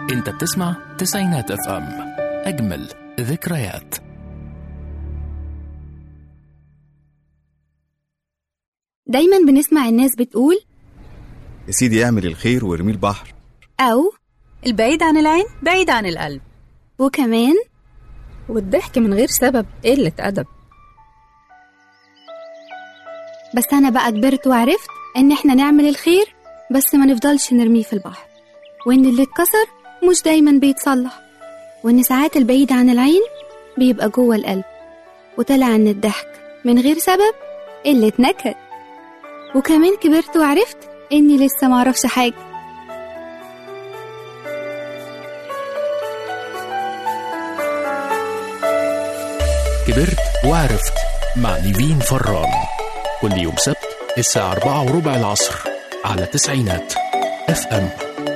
انت بتسمع تسعينات اف ام اجمل ذكريات دايما بنسمع الناس بتقول يا سيدي اعمل الخير وارميه البحر أو البعيد عن العين بعيد عن القلب وكمان والضحك من غير سبب قلة أدب بس أنا بقى كبرت وعرفت إن إحنا نعمل الخير بس ما نفضلش نرميه في البحر وإن اللي اتكسر مش دايما بيتصلح وإن ساعات البعيد عن العين بيبقى جوه القلب وطلع إن الضحك من غير سبب قلة نكد وكمان كبرت وعرفت إني لسه معرفش حاجة كبرت وعرفت مع نيفين فران كل يوم سبت الساعة أربعة وربع العصر على تسعينات اف ام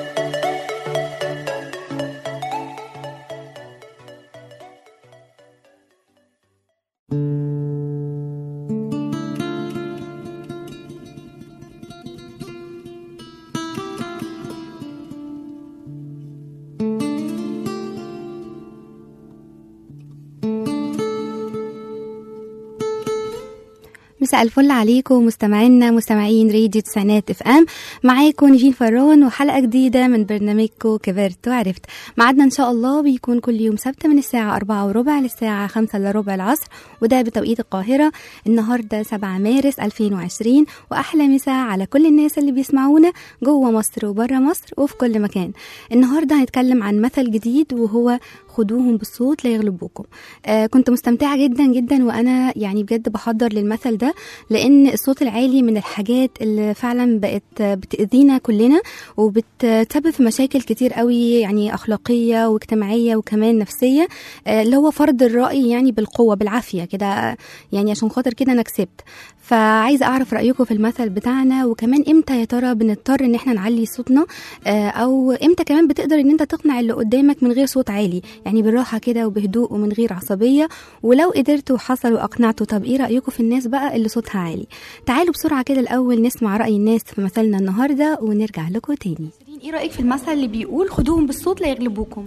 مساء الفل عليكم مستمعينا مستمعين راديو تسعينات اف ام معاكم نيفين فران وحلقه جديده من برنامجكم كبرت وعرفت ميعادنا ان شاء الله بيكون كل يوم سبت من الساعه أربعة وربع للساعه خمسة الا ربع العصر وده بتوقيت القاهره النهارده 7 مارس 2020 واحلى مساء على كل الناس اللي بيسمعونا جوه مصر وبره مصر وفي كل مكان النهارده هنتكلم عن مثل جديد وهو خدوهم بالصوت لا يغلبوكم آه كنت مستمتعه جدا جدا وانا يعني بجد بحضر للمثل ده لان الصوت العالي من الحاجات اللي فعلا بقت بتاذينا كلنا وبتسبب في مشاكل كتير قوي يعني اخلاقيه واجتماعيه وكمان نفسيه آه اللي هو فرض الراي يعني بالقوه بالعافيه كده يعني عشان خاطر كده انا كسبت فعايزه اعرف رايكم في المثل بتاعنا وكمان امتى يا ترى بنضطر ان احنا نعلي صوتنا آه او امتى كمان بتقدر ان انت تقنع اللي قدامك من غير صوت عالي يعني بالراحه كده وبهدوء ومن غير عصبيه ولو قدرتوا وحصل واقنعتوا طب ايه رايكم في الناس بقى اللي صوتها عالي تعالوا بسرعه كده الاول نسمع راي الناس في مثلنا النهارده ونرجع لكم تاني ايه رايك في المثل اللي بيقول خدوهم بالصوت لا يغلبوكم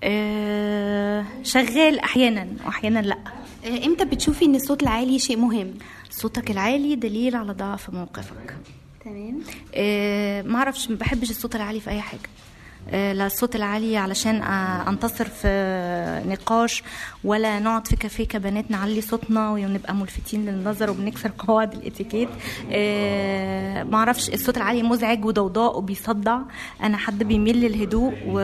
آه، شغال احيانا واحيانا لا آه، امتى بتشوفي ان الصوت العالي شيء مهم صوتك العالي دليل على ضعف موقفك تمام آه، ما اعرفش ما بحبش الصوت العالي في اي حاجه آه، لا الصوت العالي علشان آه، انتصر في نقاش ولا نقعد في كافيه كبنات نعلي صوتنا ونبقى ملفتين للنظر وبنكسر قواعد الاتيكيت آه، ما اعرفش الصوت العالي مزعج وضوضاء وبيصدع انا حد بيميل للهدوء و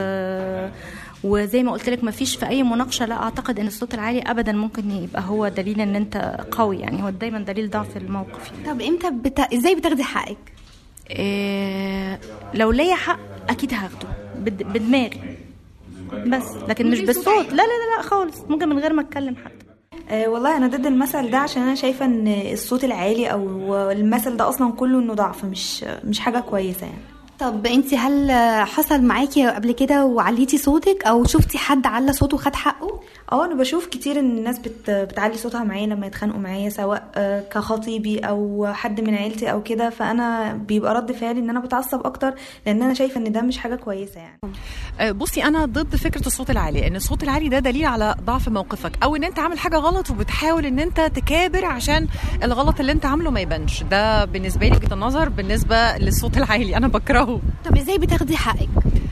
وزي ما قلت لك ما فيش في اي مناقشه لا اعتقد ان الصوت العالي ابدا ممكن يبقى هو دليل ان انت قوي يعني هو دايما دليل ضعف الموقف يعني. طب امتى بت... ازاي بتاخدي حقك إيه لو ليا حق اكيد هاخده بد- بدماغي بس لكن مش بالصوت لا لا لا لا خالص ممكن من غير ما اتكلم حتى أه والله انا ضد المثل ده عشان انا شايفه ان الصوت العالي او المثل ده اصلا كله انه ضعف مش مش حاجه كويسه يعني طب انت هل حصل معاكي قبل كده وعليتي صوتك او شفتي حد على صوته وخد حقه اه انا بشوف كتير ان الناس بت بتعلي صوتها معايا لما يتخانقوا معايا سواء آه، كخطيبي او حد من عيلتي او كده فانا بيبقى رد فعلي ان انا بتعصب اكتر لان انا شايفه ان ده مش حاجه كويسه يعني آه، بصي انا ضد فكره الصوت العالي ان الصوت العالي ده دليل على ضعف موقفك او ان انت عامل حاجه غلط وبتحاول ان انت تكابر عشان الغلط اللي انت عامله ما يبانش ده بالنسبه لي وجهه النظر بالنسبه للصوت العالي انا بكرهه طب ازاي بتاخدي حقك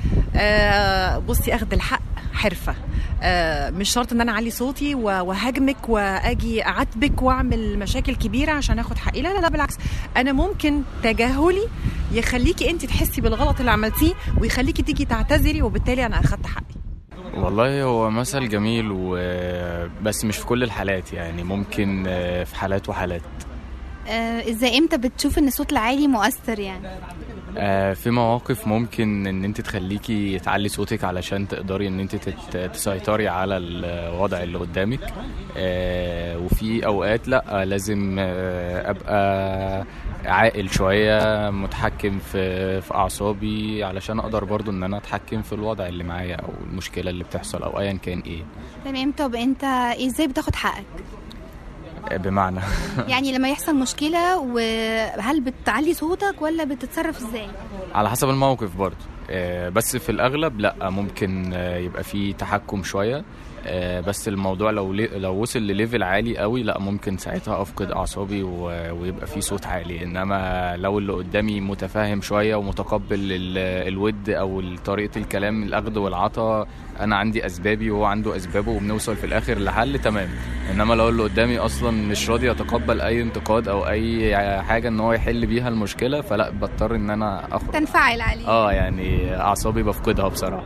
آه بصي اخد الحق حرفه آه مش شرط ان انا اعلي صوتي و- وهاجمك واجي اعاتبك واعمل مشاكل كبيره عشان اخد حقي لا لا لا بالعكس انا ممكن تجاهلي يخليكي انت تحسي بالغلط اللي عملتيه ويخليكي تيجي تعتذري وبالتالي انا اخدت حقي والله هو مثل جميل و... بس مش في كل الحالات يعني ممكن آه، في حالات وحالات آه ازاي امتى بتشوف ان الصوت العالي مؤثر يعني آه، في مواقف ممكن ان انت تخليكي تعلي صوتك علشان تقدري ان انت تت- تسيطري على الوضع اللي قدامك آه، وفي اوقات لا لازم آه، ابقى عاقل شويه متحكم في في اعصابي علشان اقدر برضو ان انا اتحكم في الوضع اللي معايا او المشكله اللي بتحصل او ايا كان ايه تمام طب انت ازاي بتاخد حقك آه، بمعنى يعني لما يحصل مشكله وهل بتعلي صوتك ولا بتتصرف ازاي على حسب الموقف برضه آه، بس في الاغلب لا ممكن آه، يبقى فيه تحكم شويه آه، بس الموضوع لو لي- لو وصل لليفل عالي قوي لا ممكن ساعتها افقد اعصابي و- ويبقى فيه صوت عالي انما لو اللي قدامي متفاهم شويه ومتقبل ال- الود او طريقه الكلام الاخذ والعطاء انا عندي اسبابي وهو عنده اسبابه وبنوصل في الاخر لحل تمام انما لو اللي قدامي اصلا مش راضي يتقبل اي انتقاد او اي حاجه ان هو يحل بيها المشكله فلا بضطر ان انا اخرج تنفعل عليه اه يعني اعصابي بفقدها بصراحه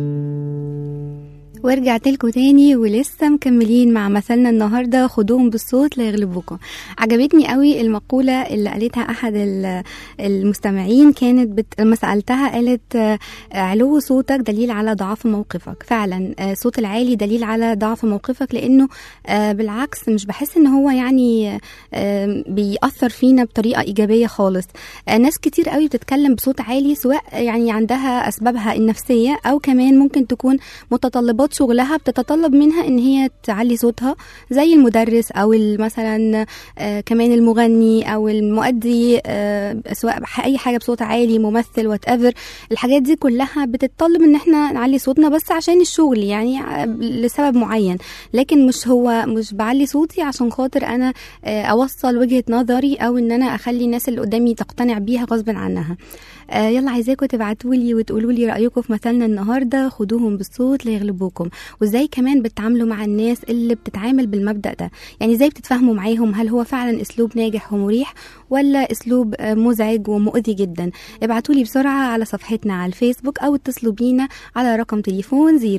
ورجعت لكم تاني ولسه مكملين مع مثلنا النهارده خدوهم بالصوت لا يغلبوكم عجبتني قوي المقوله اللي قالتها احد ال- المستمعين كانت بت... لما سالتها قالت آه، علو صوتك دليل على ضعف موقفك فعلا آه، صوت العالي دليل على ضعف موقفك لانه آه، بالعكس مش بحس ان هو يعني آه، بيأثر فينا بطريقه ايجابيه خالص آه، ناس كتير قوي بتتكلم بصوت عالي سواء يعني عندها اسبابها النفسيه او كمان ممكن تكون متطلبات شغلها بتتطلب منها ان هي تعلي صوتها زي المدرس او ال- مثلا آه، كمان المغني او المؤدي آه، سواء بح- اي حاجه بصوت عالي ممثل وات ايفر الحاجات دي كلها بتتطلب ان احنا نعلي صوتنا بس عشان الشغل يعني آه، لسبب معين لكن مش هو مش بعلي صوتي عشان خاطر انا آه، اوصل وجهه نظري او ان انا اخلي الناس اللي قدامي تقتنع بيها غصب عنها آه، يلا عايزاكم تبعتوا لي وتقولوا لي رايكم في مثلنا النهارده خدوهم بالصوت ليغلبوكم وازاي كمان بتتعاملوا مع الناس اللي بتتعامل بالمبدا ده يعني ازاي بتتفاهموا معاهم هل هو فعلا اسلوب ناجح ومريح ولا اسلوب آه، مزعج ومؤذي جدا ابعتوا لي بسرعه على صفحتنا على الفيسبوك او اتصلوا بينا على رقم تليفون 010427894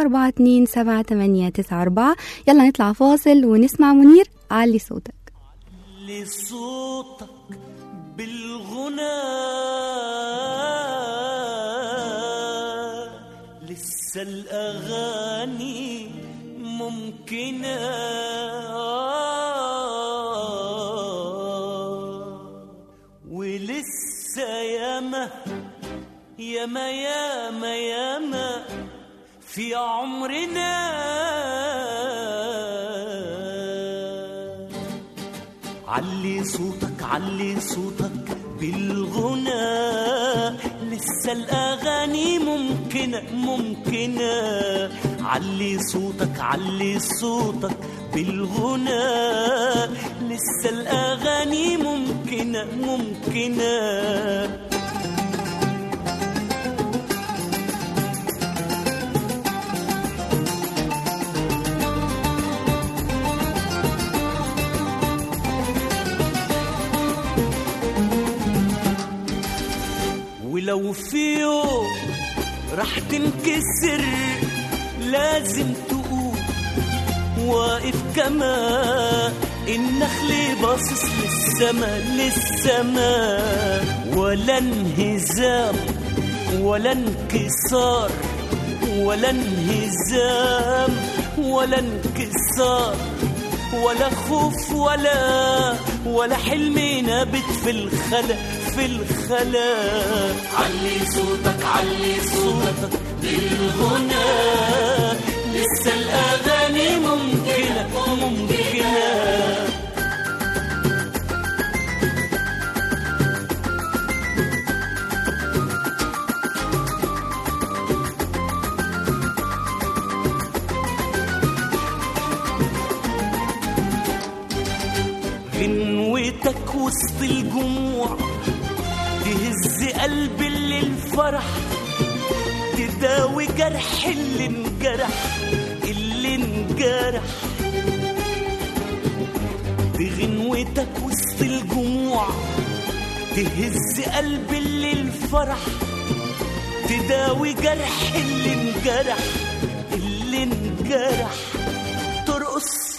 يلا نطلع فاصل ونسمع منير علي صوتك لصوتك بالغنى لسه الأغاني ممكنة ولسه ياما ياما ياما ياما في عمرنا علي صوتك علي صوتك بالغنى لسه الأغاني ممكنة ممكنة علي صوتك علي صوتك بالغنى لسه الأغاني ممكنة ممكنة ولو في يوم راح تنكسر لازم تقوم واقف كما النخل باصص للسما للسما ولا انهزام ولا انكسار ولا انهزام ولا انكسار ولا خوف ولا ولا حلم نابت في الخلا في الخلا علي صوتك علي صوتك بالغنى لسه الأغاني ممكنة ممكنة غنوتك وسط الجموع تهز قلب اللي الفرح تداوي جرح اللي انجرح اللي انجرح بغنوتك وسط الجموع تهز قلب اللي الفرح تداوي جرح اللي انجرح اللي انجرح ترقص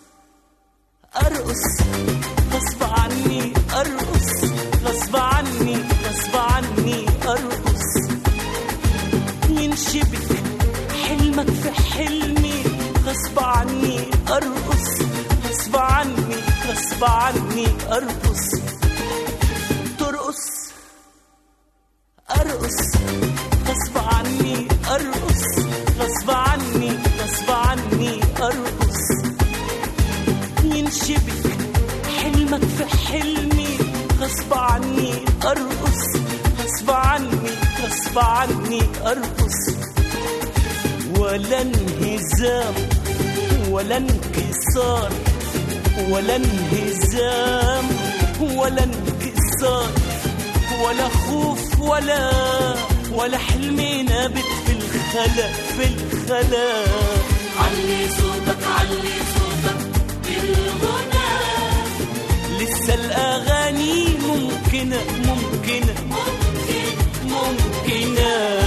ارقص غصب عني ارقص غصب عني غصب عني ارقص ينشبك حلمك في حلمي غصب عني ارقص غصب عني غصب عني ارقص ترقص ارقص غصب عني ارقص غصب عني غصب عني ارقص ينشبك غصب عني ارقص غصب عني غصب عني ارقص ولا انهزام ولا انكسار ولا انهزام ولا انكسار ولا خوف ولا ولا حلم نابت في الخلا في الخلا علي صوتك علي صوتك بالغنى لسه الاغاني ممكنه ممكنه ممكن ممكنه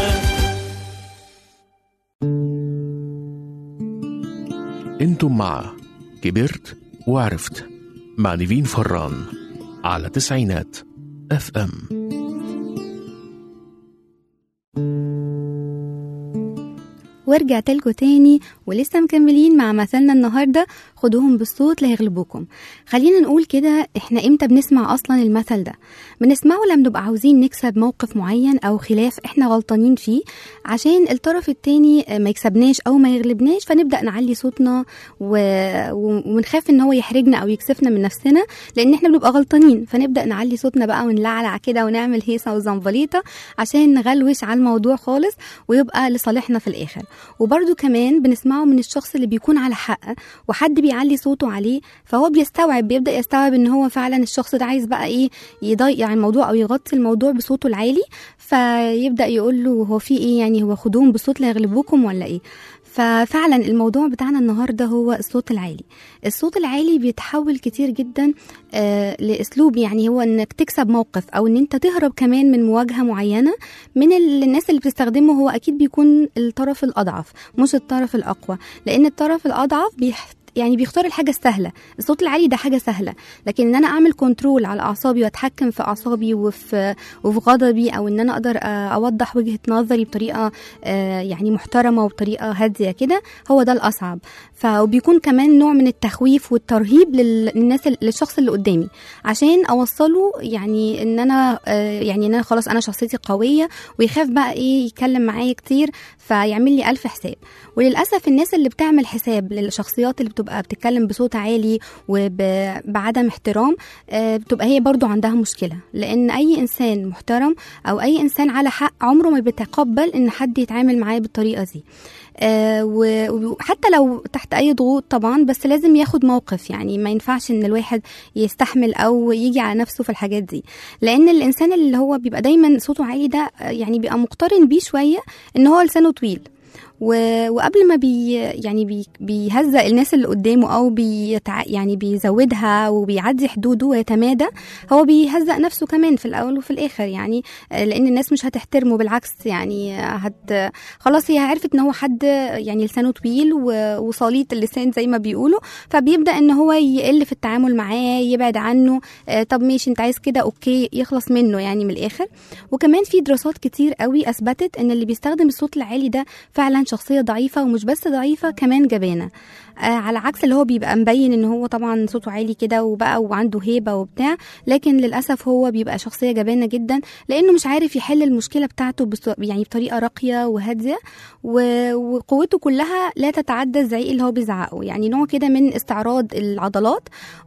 انتم مع كبرت وعرفت مع نيفين فران على تسعينات اف ام ورجعت لكم تاني ولسه مكملين مع مثلنا النهارده خدوهم بالصوت لا يغلبوكم خلينا نقول كده احنا امتى بنسمع اصلا المثل ده بنسمعه لما نبقى عاوزين نكسب موقف معين او خلاف احنا غلطانين فيه عشان الطرف التاني ما يكسبناش او ما يغلبناش فنبدا نعلي صوتنا و... و- ونخاف ان هو يحرجنا او يكسفنا من نفسنا لان احنا بنبقى غلطانين فنبدا نعلي صوتنا بقى ونلعلع كده ونعمل هيصه وزنبليطه عشان نغلوش على الموضوع خالص ويبقى لصالحنا في الاخر وبرده كمان بنسمعه من الشخص اللي بيكون على حق وحد بيعلي صوته عليه فهو بيستوعب بيبدا يستوعب ان هو فعلا الشخص ده عايز بقى ايه يضيع الموضوع او يغطي الموضوع بصوته العالي فيبدا يقول له هو في ايه يعني هو خدوهم بصوت لا يغلبوكم ولا ايه ففعلا الموضوع بتاعنا النهارده هو الصوت العالي الصوت العالي بيتحول كتير جدا آه لاسلوب يعني هو انك تكسب موقف او ان انت تهرب كمان من مواجهه معينه من ال- الناس اللي بتستخدمه هو اكيد بيكون الطرف الاضعف مش الطرف الاقوى لان الطرف الاضعف بيح يعني بيختار الحاجة السهلة الصوت العالي ده حاجة سهلة لكن ان انا اعمل كنترول على اعصابي واتحكم في اعصابي وفي وفي غضبي او ان انا اقدر آه، اوضح وجهة نظري بطريقة آه، يعني محترمة وبطريقة هادية كده هو ده الاصعب فبيكون كمان نوع من التخويف والترهيب لل- للناس ال- للشخص اللي قدامي عشان اوصله يعني ان انا آه، يعني ان انا خلاص انا شخصيتي قوية ويخاف بقى ايه يتكلم معايا كتير فيعمل لي ألف حساب وللأسف الناس اللي بتعمل حساب للشخصيات اللي بتبقى بتتكلم بصوت عالي وبعدم احترام آه، بتبقى هي برضو عندها مشكلة لأن أي إنسان محترم أو أي إنسان على حق عمره ما بيتقبل إن حد يتعامل معاه بالطريقة دي آه، و- وحتى لو تحت اي ضغوط طبعا بس لازم ياخد موقف يعني ما ينفعش ان الواحد يستحمل او يجي على نفسه في الحاجات دي لان الانسان اللي هو بيبقى دايما صوته عالي ده آه، يعني بيبقى مقترن بيه شويه ان هو لسانه طويل و- وقبل ما بي يعني بي بيهزق الناس اللي قدامه او بيتع يعني بيزودها وبيعدي حدوده ويتمادى هو بيهزق نفسه كمان في الاول وفي الاخر يعني آه، لان الناس مش هتحترمه بالعكس يعني آه، هت خلاص هي عرفت ان هو حد يعني لسانه طويل و- وصليط اللسان زي ما بيقولوا فبيبدا ان هو يقل في التعامل معاه يبعد عنه آه، طب ماشي انت عايز كده اوكي يخلص منه يعني من الاخر وكمان في دراسات كتير قوي اثبتت ان اللي بيستخدم الصوت العالي ده فعلا شخصيه ضعيفه ومش بس ضعيفه كمان جبانه آه على عكس اللي هو بيبقى مبين ان هو طبعا صوته عالي كده وبقى وعنده هيبه وبتاع لكن للاسف هو بيبقى شخصيه جبانه جدا لانه مش عارف يحل المشكله بتاعته بس يعني بطريقه راقيه وهاديه و- وقوته كلها لا تتعدى الزعيق اللي هو بيزعقه يعني نوع كده من استعراض العضلات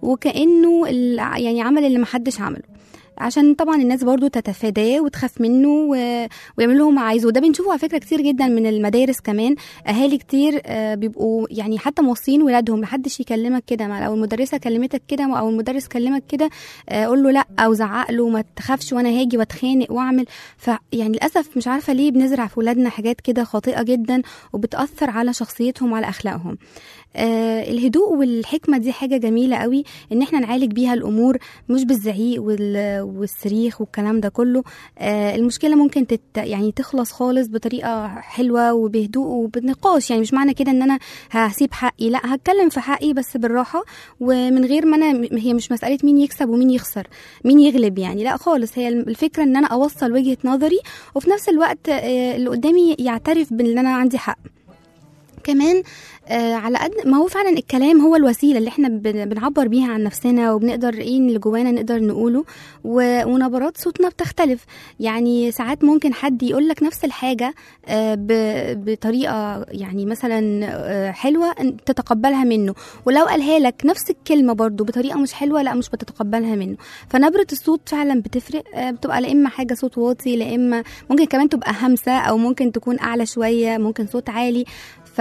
وكانه ال- يعني عمل اللي محدش عمله عشان طبعا الناس برضو تتفاداه وتخاف منه و... ويعملوا له ما عايزه وده بنشوفه على فكره كتير جدا من المدارس كمان اهالي كتير آه، بيبقوا يعني حتى موصيين ولادهم محدش يكلمك كده ما لو المدرسه كلمتك كده او المدرس كلمك كده آه، قول له لا او زعق له ما تخافش وانا هاجي واتخانق واعمل فيعني للاسف مش عارفه ليه بنزرع في ولادنا حاجات كده خاطئه جدا وبتاثر على شخصيتهم وعلى اخلاقهم آه الهدوء والحكمه دي حاجه جميله قوي ان احنا نعالج بيها الامور مش بالزعيق وال- والصريخ والكلام ده كله آه المشكله ممكن تت يعني تخلص خالص بطريقه حلوه وبهدوء وبنقاش يعني مش معنى كده ان انا هسيب حقي لا هتكلم في حقي بس بالراحه ومن غير ما انا هي مش مساله مين يكسب ومين يخسر مين يغلب يعني لا خالص هي الفكره ان انا اوصل وجهه نظري وفي نفس الوقت آه اللي قدامي يعترف بان انا عندي حق كمان آه على قد ما هو فعلا الكلام هو الوسيله اللي احنا بن- بنعبر بيها عن نفسنا وبنقدر ايه اللي جوانا نقدر نقوله و- ونبرات صوتنا بتختلف يعني ساعات ممكن حد يقول لك نفس الحاجه آه ب- بطريقه يعني مثلا آه حلوه أن تتقبلها منه ولو قالها لك نفس الكلمه برضو بطريقه مش حلوه لا مش بتتقبلها منه فنبره الصوت فعلا بتفرق آه بتبقى لا اما حاجه صوت واطي لا اما ممكن كمان تبقى همسه او ممكن تكون اعلى شويه ممكن صوت عالي ف...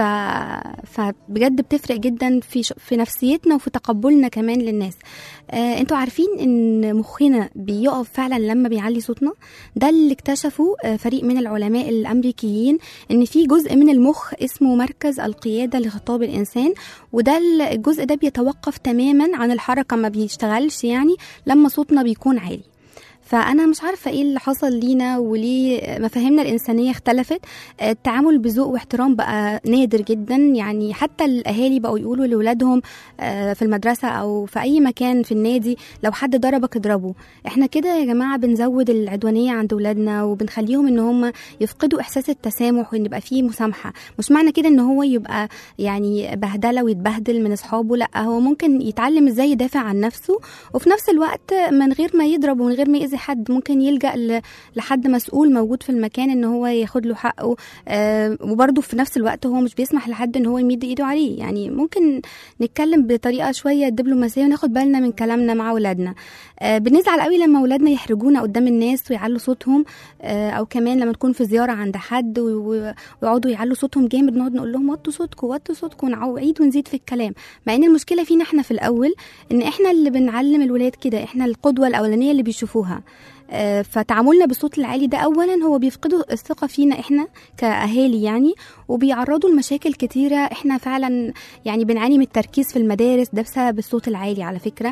فبجد بتفرق جدا في ش... في نفسيتنا وفي تقبلنا كمان للناس آه، انتوا عارفين ان مخنا بيقف فعلا لما بيعلي صوتنا ده اللي اكتشفه آه، فريق من العلماء الامريكيين ان في جزء من المخ اسمه مركز القياده لخطاب الانسان وده ال- الجزء ده بيتوقف تماما عن الحركه ما بيشتغلش يعني لما صوتنا بيكون عالي فانا مش عارفه ايه اللي حصل لينا وليه مفاهيمنا الانسانيه اختلفت آه، التعامل بذوق واحترام بقى نادر جدا يعني حتى الاهالي بقوا يقولوا لاولادهم آه، في المدرسه او في اي مكان في النادي لو حد ضربك اضربه احنا كده يا جماعه بنزود العدوانيه عند اولادنا وبنخليهم ان هم يفقدوا احساس التسامح وان يبقى فيه مسامحه مش معنى كده ان هو يبقى يعني بهدله ويتبهدل من اصحابه لا هو ممكن يتعلم ازاي يدافع عن نفسه وفي نفس الوقت من غير ما يضرب ومن غير ما يأذي حد ممكن يلجأ ل- لحد مسؤول موجود في المكان ان هو ياخد له حقه آه وبرده في نفس الوقت هو مش بيسمح لحد ان هو يمد ايده عليه يعني ممكن نتكلم بطريقه شويه دبلوماسيه وناخد بالنا من كلامنا مع اولادنا آه بنزعل قوي لما اولادنا يحرجونا قدام الناس ويعلوا صوتهم آه او كمان لما نكون في زياره عند حد و- و- ويقعدوا يعلوا صوتهم جامد نقعد نقول لهم وطوا صوتكم وطوا صوتكم ونعيد ونزيد في الكلام مع ان المشكله فينا احنا في الاول ان احنا اللي بنعلم الولاد كده احنا القدوه الاولانيه اللي بيشوفوها آه، فتعاملنا بالصوت العالي ده اولا هو بيفقدوا الثقه فينا احنا كاهالي يعني وبيعرضوا لمشاكل كتيره احنا فعلا يعني بنعاني من التركيز في المدارس ده بسبب الصوت العالي على فكره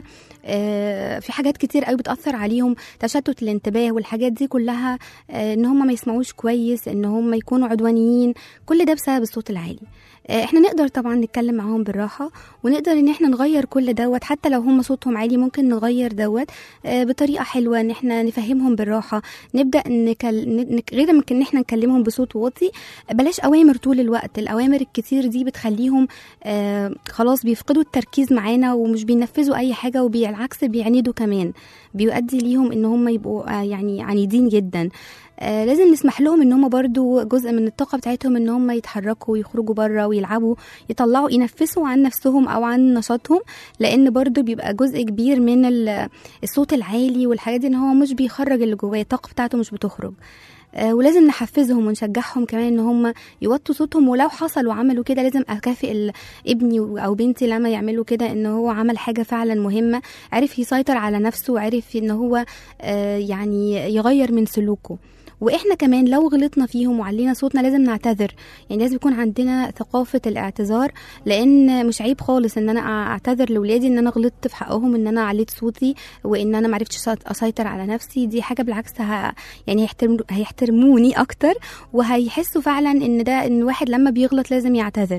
آه، في حاجات كتير قوي بتاثر عليهم تشتت الانتباه والحاجات دي كلها آه، ان هم ما يسمعوش كويس ان هم يكونوا عدوانيين كل ده بسبب الصوت العالي آه، احنا نقدر طبعا نتكلم معاهم بالراحه ونقدر ان احنا نغير كل دوت حتى لو هم صوتهم عالي ممكن نغير دوت آه، بطريقه حلوه ان احنا نفهمهم بالراحه نبدا نكل... نك... غير من ان احنا نكلمهم بصوت واطي بلاش اوامر طول الوقت الاوامر الكتير دي بتخليهم آه خلاص بيفقدوا التركيز معانا ومش بينفذوا اي حاجه وبالعكس بيعندوا كمان بيؤدي ليهم ان هم يبقوا آه يعني عنيدين جدا آه لازم نسمح لهم ان هم برضو جزء من الطاقه بتاعتهم ان هم يتحركوا ويخرجوا بره ويلعبوا يطلعوا ينفسوا عن نفسهم او عن نشاطهم لان برضو بيبقى جزء كبير من ال- الصوت العالي والحاجات دي ان هو مش بيخرج اللي جواه الطاقه بتاعته مش بتخرج آه، ولازم نحفزهم ونشجعهم كمان ان هم يوطوا صوتهم ولو حصل وعملوا كده لازم اكافئ ال- ابني او بنتي لما يعملوا كده ان هو عمل حاجه فعلا مهمه عرف يسيطر على نفسه وعرف ان هو آه، يعني يغير من سلوكه واحنا كمان لو غلطنا فيهم وعلينا صوتنا لازم نعتذر يعني لازم يكون عندنا ثقافه الاعتذار لان مش عيب خالص ان انا اعتذر لاولادي ان انا غلطت في حقهم ان انا عليت صوتي وان انا معرفتش اسيطر على نفسي دي حاجه بالعكس ه... يعني هيحترم... هيحترموني اكتر وهيحسوا فعلا ان ده ان الواحد لما بيغلط لازم يعتذر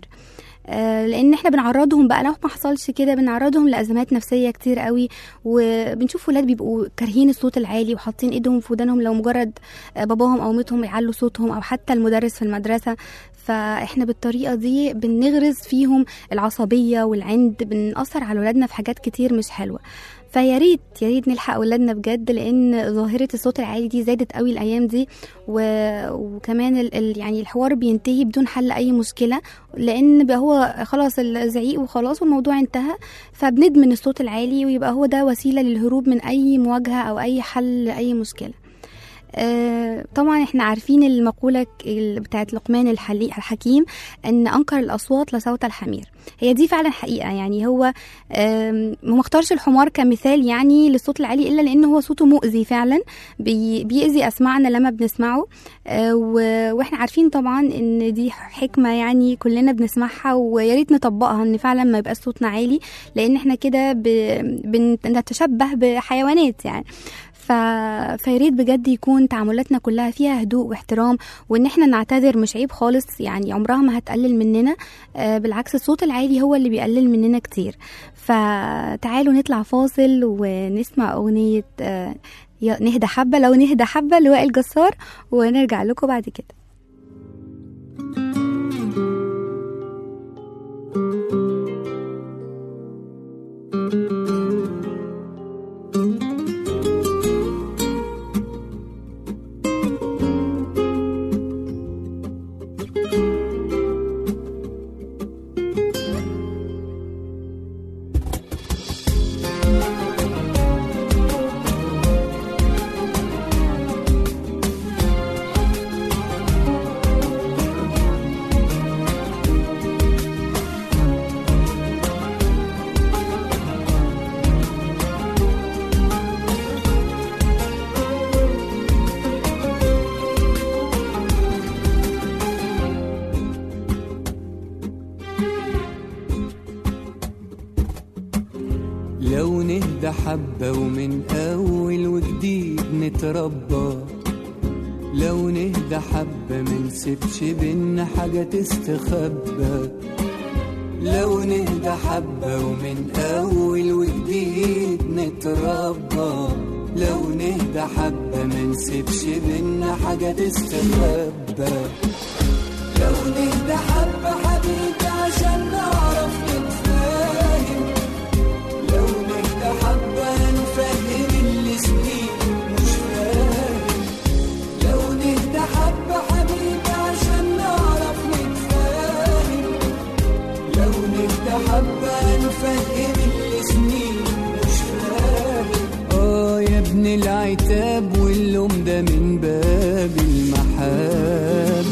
آه، لان احنا بنعرضهم بقى لو ما حصلش كده بنعرضهم لازمات نفسيه كتير قوي وبنشوف ولاد بيبقوا كارهين الصوت العالي وحاطين ايدهم في ودانهم لو مجرد آه، باباهم او مامتهم يعلوا صوتهم او حتى المدرس في المدرسه فاحنا بالطريقه دي بنغرز فيهم العصبيه والعند بنأثر على ولادنا في حاجات كتير مش حلوه فيا ريت يا ريت نلحق اولادنا بجد لان ظاهره الصوت العالي دي زادت قوي الايام دي و... وكمان ال... ال... يعني الحوار بينتهي بدون حل اي مشكله لان بقى هو خلاص الزعيق وخلاص والموضوع انتهى فبندمن الصوت العالي ويبقى هو ده وسيله للهروب من اي مواجهه او اي حل لاي مشكله آه، طبعا احنا عارفين المقولة ك- ال- بتاعت لقمان الحلي- الحكيم ان انكر الاصوات لصوت الحمير هي دي فعلا حقيقة يعني هو آم، هو ما اختارش الحمار كمثال يعني للصوت العالي الا لان هو صوته مؤذي فعلا بي- بيأذي اسماعنا لما بنسمعه آه، و- واحنا عارفين طبعا ان دي حكمة يعني كلنا بنسمعها ويا ريت نطبقها ان فعلا ما يبقاش صوتنا عالي لان احنا كده ب- بنتشبه بحيوانات يعني ف... فياريت بجد يكون تعاملاتنا كلها فيها هدوء واحترام وان احنا نعتذر مش عيب خالص يعني عمرها ما هتقلل مننا آه بالعكس الصوت العالي هو اللي بيقلل مننا كتير فتعالوا نطلع فاصل ونسمع اغنية آه يا- نهدى حبة لو نهدى حبة لوائل جسار ونرجع لكم بعد كده حبة ومن أول وجديد نتربى لو نهدى حبة منسيبش بينا حاجة تستخبى لو نهدى حبة ومن أول وجديد نتربى لو نهدى حبة منسيبش بينا حاجة تستخبى لو نهدى حبة حبيبي عشان نعرف نتفاهم لو نهدى حبة نفهم اللي سنين مش فاهم لو نهدى حبة حبيبي عشان نعرف نتفاهم لو نهدى حبة نفهم اللي سنين مش فاهم اه يا ابن العتاب واللوم ده من باب المحبة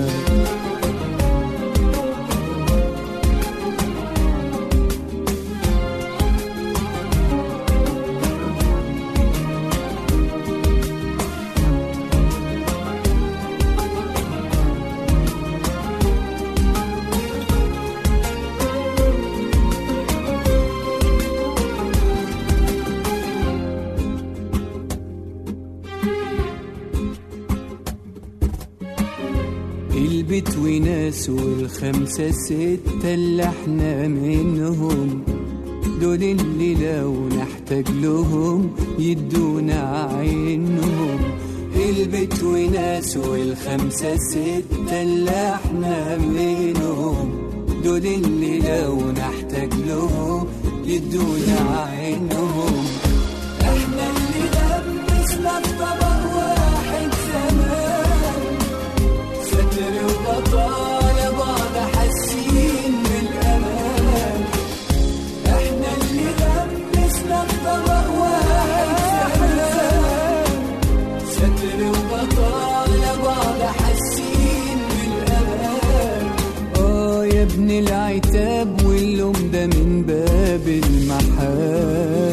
البيت وناس والخمسة ستة اللي احنا منهم دول اللي لو نحتاج لهم يدونا عينهم البيت وناس والخمسة ستة اللي احنا منهم دول اللي لو نحتاج لهم يدونا عينهم احنا اللي لبسنا الطبق واحد زمان ستر وبطالة بعض حاسين بالأمان احنا اللي لبسنا الطبق واحد زمان ستر وبطالة بعض حاسين بالأمان اه يا ابن العتاب واللوم ده من باب المحبة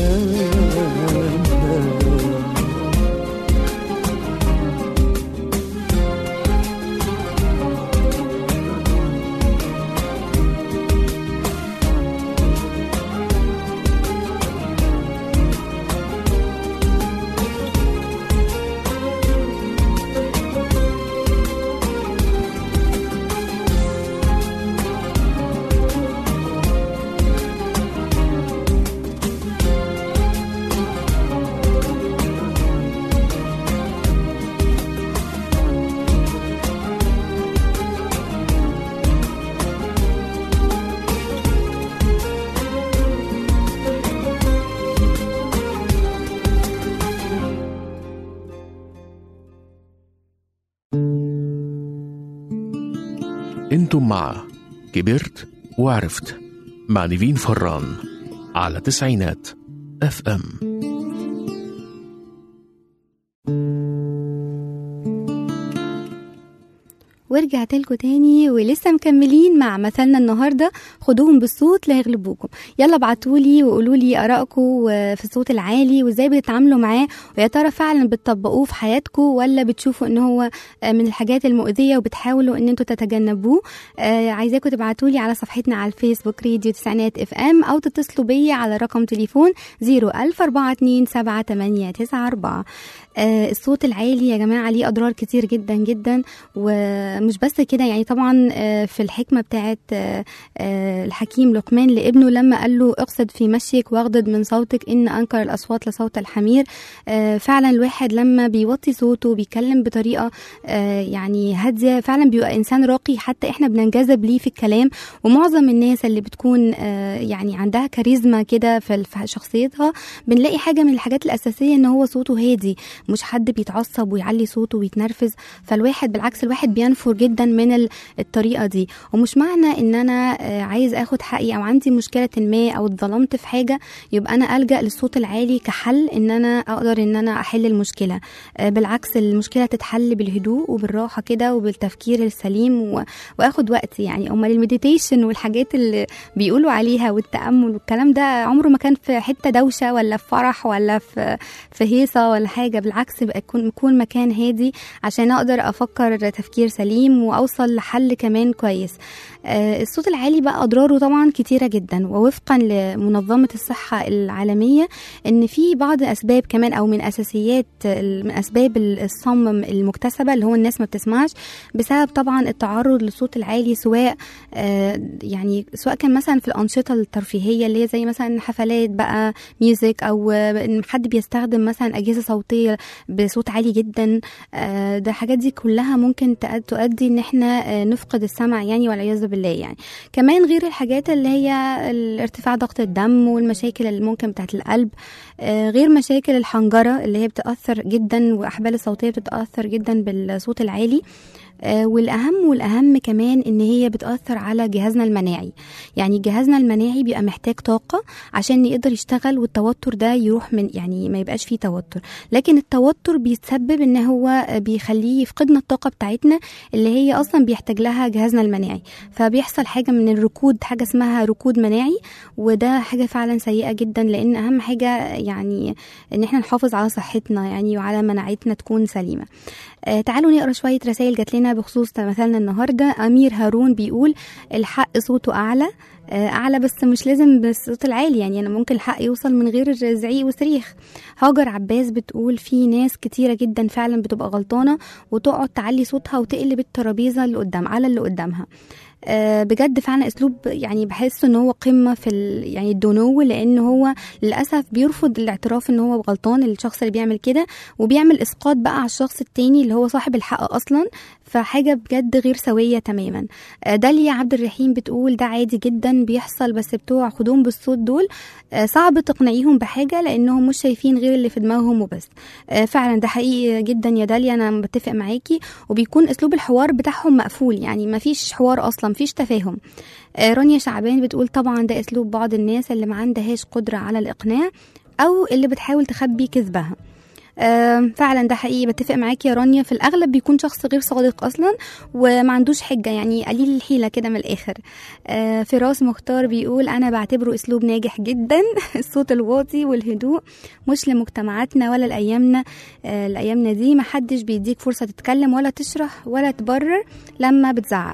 انتم مع كبرت وعرفت مع نيفين فران على تسعينات اف ام ورجعت لكم تاني ولسه مكملين مع مثلنا النهارده خدوهم بالصوت لا يغلبوكم يلا ابعتولي وقولوا لي ارائكم في الصوت العالي وازاي بتتعاملوا معاه ويا ترى فعلا بتطبقوه في حياتكم ولا بتشوفوا ان هو من الحاجات المؤذيه وبتحاولوا ان انتوا تتجنبوه آه عايزاكم تبعتولي على صفحتنا على الفيسبوك راديو تسعينات اف ام او تتصلوا بيا على رقم تليفون 010427894 آه الصوت العالي يا جماعه ليه اضرار كتير جدا جدا ومش بس كده يعني طبعا آه في الحكمه بتاعت آه آه الحكيم لقمان لابنه لما قال له اقصد في مشيك واغضض من صوتك ان انكر الاصوات لصوت الحمير آه فعلا الواحد لما بيوطي صوته وبيتكلم بطريقه آه يعني هاديه فعلا بيبقى انسان راقي حتى احنا بننجذب ليه في الكلام ومعظم الناس اللي بتكون آه يعني عندها كاريزما كده في شخصيتها بنلاقي حاجه من الحاجات الاساسيه ان هو صوته هادي مش حد بيتعصب ويعلي صوته ويتنرفز فالواحد بالعكس الواحد بينفر جدا من الطريقه دي ومش معنى ان انا عايز اخد حقي او عندي مشكله ما او اتظلمت في حاجه يبقى انا الجا للصوت العالي كحل ان انا اقدر ان انا احل المشكله بالعكس المشكله تتحل بالهدوء وبالراحه كده وبالتفكير السليم واخد وقت يعني امال المديتيشن والحاجات اللي بيقولوا عليها والتامل والكلام ده عمره ما كان في حته دوشه ولا في فرح ولا في في هيصه ولا حاجه بالعكس بقى يكون يكون مكان هادي عشان اقدر افكر تفكير سليم واوصل لحل كمان كويس آه، الصوت العالي بقى أضراره طبعا كتيرة جدا ووفقا لمنظمة الصحة العالمية إن في بعض أسباب كمان أو من أساسيات من أسباب الصم المكتسبة اللي هو الناس ما بتسمعش بسبب طبعا التعرض للصوت العالي سواء آه، يعني سواء كان مثلا في الأنشطة الترفيهية اللي هي زي مثلا حفلات بقى ميوزك أو آه، إن حد بيستخدم مثلا أجهزة صوتية بصوت عالي جدا آه، ده الحاجات دي كلها ممكن تأد- تؤدي إن احنا آه، نفقد السمع يعني والعياذ بالله يعني كمان غير الحاجات اللي هي ارتفاع ضغط الدم والمشاكل اللي ممكن بتاعت القلب آه، غير مشاكل الحنجرة اللي هي بتأثر جدا وأحبال الصوتية بتتأثر جدا بالصوت العالي آه، والأهم والأهم كمان إن هي بتأثر على جهازنا المناعي يعني جهازنا المناعي بيبقى محتاج طاقة عشان يقدر يشتغل والتوتر ده يروح من يعني ما يبقاش فيه توتر لكن التوتر بيتسبب إن هو بيخليه يفقدنا الطاقة بتاعتنا اللي هي أصلا بيحتاج لها جهازنا المناعي فبيحصل حاجة من الركود حاجة اسمها ركود مناعي وده حاجة فعلا سيئة جدا لأن أهم حاجة يعني إن احنا نحافظ على صحتنا يعني وعلى مناعتنا تكون سليمة آه تعالوا نقرا شوية رسائل جات لنا بخصوص مثلنا النهاردة أمير هارون بيقول الحق صوته أعلى آه، أعلى بس مش لازم بالصوت العالي يعني أنا ممكن الحق يوصل من غير زعيق وصريخ هاجر عباس بتقول في ناس كتيرة جدا فعلا بتبقى غلطانة وتقعد تعلي صوتها وتقلب الترابيزة اللي قدام على اللي قدامها آه، بجد فعلا اسلوب يعني بحس ان هو قمه في ال- يعني الدنو لان هو للاسف بيرفض الاعتراف ان هو غلطان الشخص اللي بيعمل كده وبيعمل اسقاط بقى على الشخص التاني اللي هو صاحب الحق اصلا فحاجه بجد غير سويه تماما آه، داليا عبد الرحيم بتقول ده عادي جدا بيحصل بس بتوع خدوم بالصوت دول آه، صعب تقنعيهم بحاجه لانهم مش شايفين غير اللي في دماغهم وبس آه، فعلا ده حقيقي جدا يا داليا انا بتفق معاكي وبيكون اسلوب الحوار بتاعهم مقفول يعني ما فيش حوار اصلا مفيش تفاهم آه، رانيا شعبان بتقول طبعا ده اسلوب بعض الناس اللي ما عندهاش قدره على الاقناع او اللي بتحاول تخبي كذبها آم، فعلا ده حقيقي بتفق معاكي يا رانيا في الاغلب بيكون شخص غير صادق اصلا وما عندوش حجه يعني قليل الحيله كده من الاخر آه، فراس مختار بيقول انا بعتبره اسلوب ناجح جدا الصوت الواطي والهدوء مش لمجتمعاتنا ولا لايامنا آه، لايامنا دي محدش بيديك فرصه تتكلم ولا تشرح ولا تبرر لما بتزعق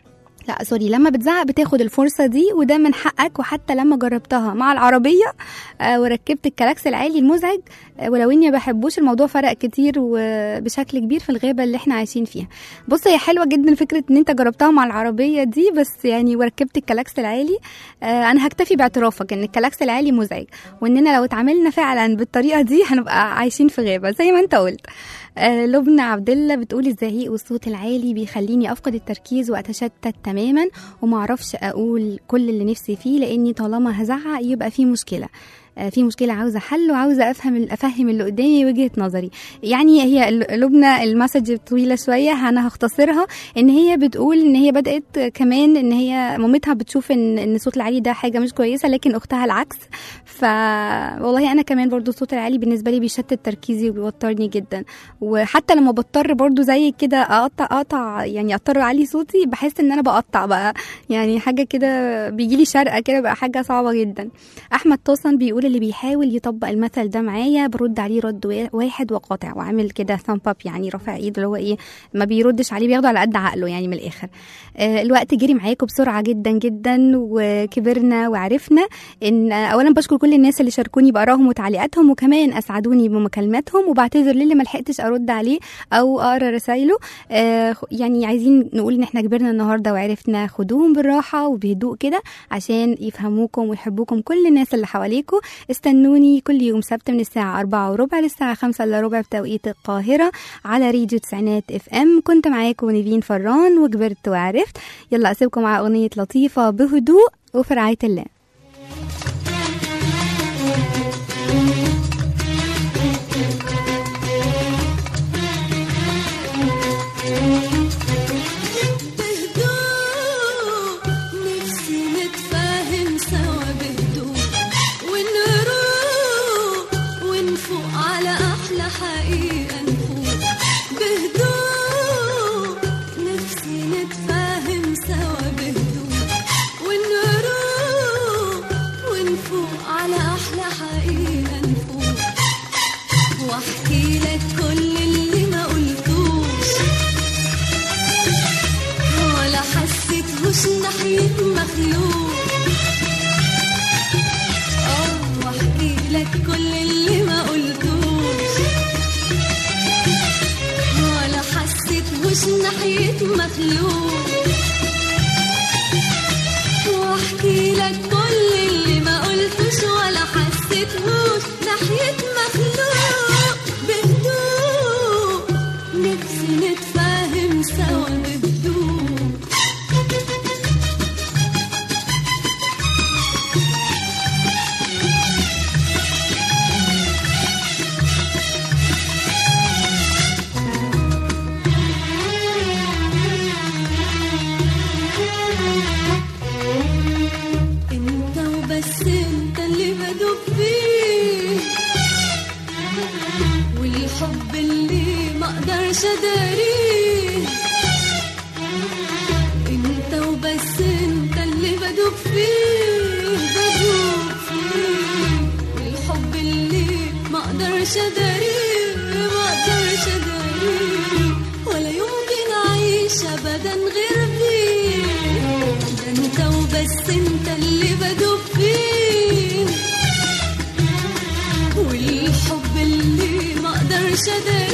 لا سوري لما بتزعق بتاخد الفرصه دي وده من حقك وحتى لما جربتها مع العربيه آه، وركبت الكلاكس العالي المزعج آه، ولو اني ما بحبوش الموضوع فرق كتير وبشكل كبير في الغابه اللي احنا عايشين فيها بص هي حلوه جدا فكره ان انت جربتها مع العربيه دي بس يعني وركبت الكلاكس العالي آه، انا هكتفي باعترافك ان الكلاكس العالي مزعج واننا لو اتعاملنا فعلا بالطريقه دي هنبقى عايشين في غابه زي ما انت قلت آه، لبنى عبد الله بتقول الزعيق والصوت العالي بيخليني افقد التركيز واتشتت تماما وما اعرفش اقول كل اللي نفسي فيه لاني طالما هزعق يبقى في مشكله آه، في مشكله عاوزه حل وعاوزه افهم افهم اللي قدامي وجهه نظري يعني هي ال- لبنى المسج طويله شويه انا هختصرها ان هي بتقول ان هي بدات كمان ان هي مامتها بتشوف ان ان الصوت العالي ده حاجه مش كويسه لكن اختها العكس ف والله انا كمان برضو الصوت العالي بالنسبه لي بيشتت تركيزي وبيوترني جدا وحتى لما بضطر برضو زي كده اقطع اقطع يعني اضطر اعلي صوتي بحس ان انا بقطع بقى يعني حاجه كده بيجيلي شرقه كده بقى حاجه صعبه جدا احمد توسن بيقول اللي بيحاول يطبق المثل ده معايا برد عليه رد وا- واحد وقاطع وعامل كده ثامب اب يعني رافع ايده اللي هو ايه ما بيردش عليه بياخده على قد عقله يعني من الاخر آه، الوقت جري معاكم بسرعه جدا جدا وكبرنا وعرفنا ان آه، اولا بشكر كل الناس اللي شاركوني بارائهم وتعليقاتهم وكمان اسعدوني بمكالماتهم وبعتذر للي ما لحقتش ارد عليه او اقرا رسايله آه، يعني عايزين نقول ان احنا كبرنا النهارده وعرفنا خدوهم بالراحه وبهدوء كده عشان يفهموكم ويحبوكم كل الناس اللي حواليكم استنوني كل يوم سبت من الساعه 4 وربع للساعه 5 الا ربع بتوقيت القاهره على راديو تسعينات اف ام كنت معاكم نيفين فران وكبرت وعرفت يلا اسيبكم مع اغنيه لطيفه بهدوء وفي رعايه الله بهدوء نفسي نتفاهم سوا بهدوء ونروق ونفوق على أحلى حقيقة نفوق بهدوء نفسي نتفاهم سوا بهدوء ونروق مش ناحية مخلوق واحكي لك كل اللي ما قلتوش ولا حسيتهوش ناحية مخلوق بهدوء نفسي نتفاهم سوا بهدوء انت وبس انت اللي بدوب فيه والحب اللي ما اقدرش اداريه انت وبس انت اللي بدوب فيه بدوب فيه والحب اللي ما اقدرش اداريه ما اقدرش اداريه ولا يمكن اعيش ابدا غير فيه ده انت وبس انت اللي بدوب فيه والحب اللي ما اقدرش اداريه